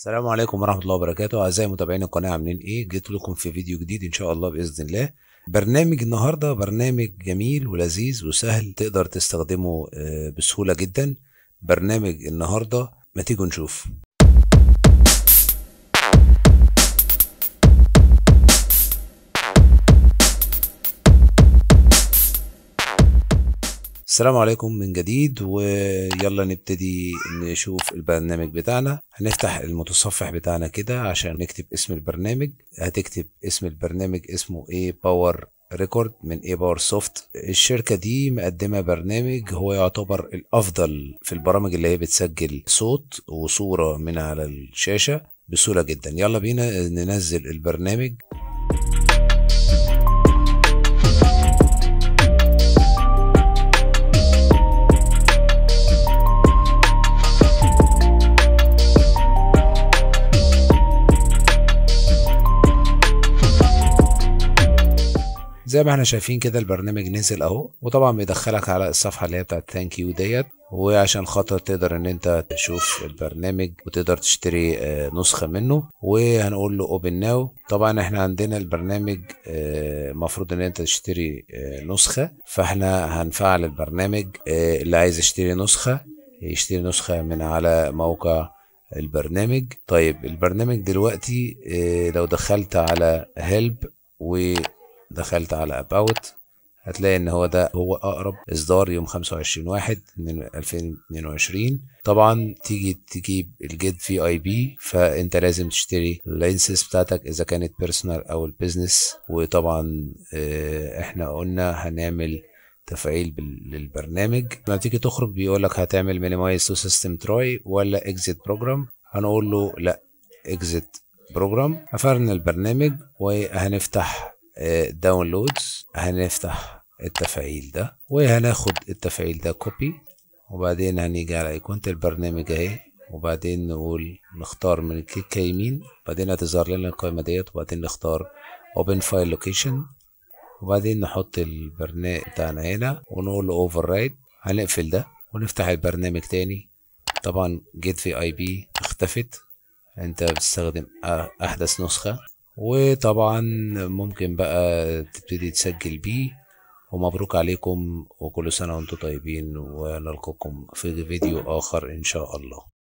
السلام عليكم ورحمة الله وبركاته أعزائي متابعين القناة عاملين إيه؟ جيت لكم في فيديو جديد إن شاء الله بإذن الله برنامج النهاردة برنامج جميل ولذيذ وسهل تقدر تستخدمه آه، بسهولة جدا برنامج النهاردة ما تيجوا نشوف السلام عليكم من جديد ويلا نبتدي نشوف البرنامج بتاعنا هنفتح المتصفح بتاعنا كده عشان نكتب اسم البرنامج هتكتب اسم البرنامج اسمه ايه باور ريكورد من ايه باور سوفت الشركة دي مقدمة برنامج هو يعتبر الافضل في البرامج اللي هي بتسجل صوت وصورة من على الشاشة بسهولة جدا يلا بينا ننزل البرنامج زي ما احنا شايفين كده البرنامج نزل اهو وطبعا بيدخلك على الصفحه اللي هي بتاعت ثانك يو ديت وعشان خاطر تقدر ان انت تشوف البرنامج وتقدر تشتري آه، نسخه منه وهنقول له اوبن ناو طبعا احنا عندنا البرنامج المفروض ان انت تشتري آه، نسخه فاحنا هنفعل البرنامج آه، اللي عايز يشتري نسخه يشتري نسخه من على موقع البرنامج طيب البرنامج دلوقتي لو دخلت على هيلب و دخلت على about هتلاقي ان هو ده هو اقرب اصدار يوم 25 واحد من 2022 طبعا تيجي تجيب الجيت في اي بي فانت لازم تشتري اللينسز بتاعتك اذا كانت بيرسونال او البيزنس وطبعا آه، احنا قلنا هنعمل تفعيل للبرنامج لما تيجي تخرج بيقول لك هتعمل مينيمايز تو سيستم تراي ولا اكزيت بروجرام هنقول له لا اكزيت بروجرام قفلنا البرنامج وهنفتح داونلودز هنفتح التفعيل ده وهناخد التفعيل ده كوبي وبعدين هنيجي على ايقونة البرنامج اهي وبعدين نقول نختار من الكيكة يمين بعدين هتظهر لنا القائمة ديت وبعدين نختار open file location وبعدين نحط البرنامج بتاعنا هنا ونقول له override هنقفل ده ونفتح البرنامج تاني طبعا جيت في اي بي اختفت انت بتستخدم احدث نسخة وطبعا ممكن بقى تبتدي تسجل بيه ومبروك عليكم وكل سنة وانتم طيبين ونلقاكم في فيديو آخر إن شاء الله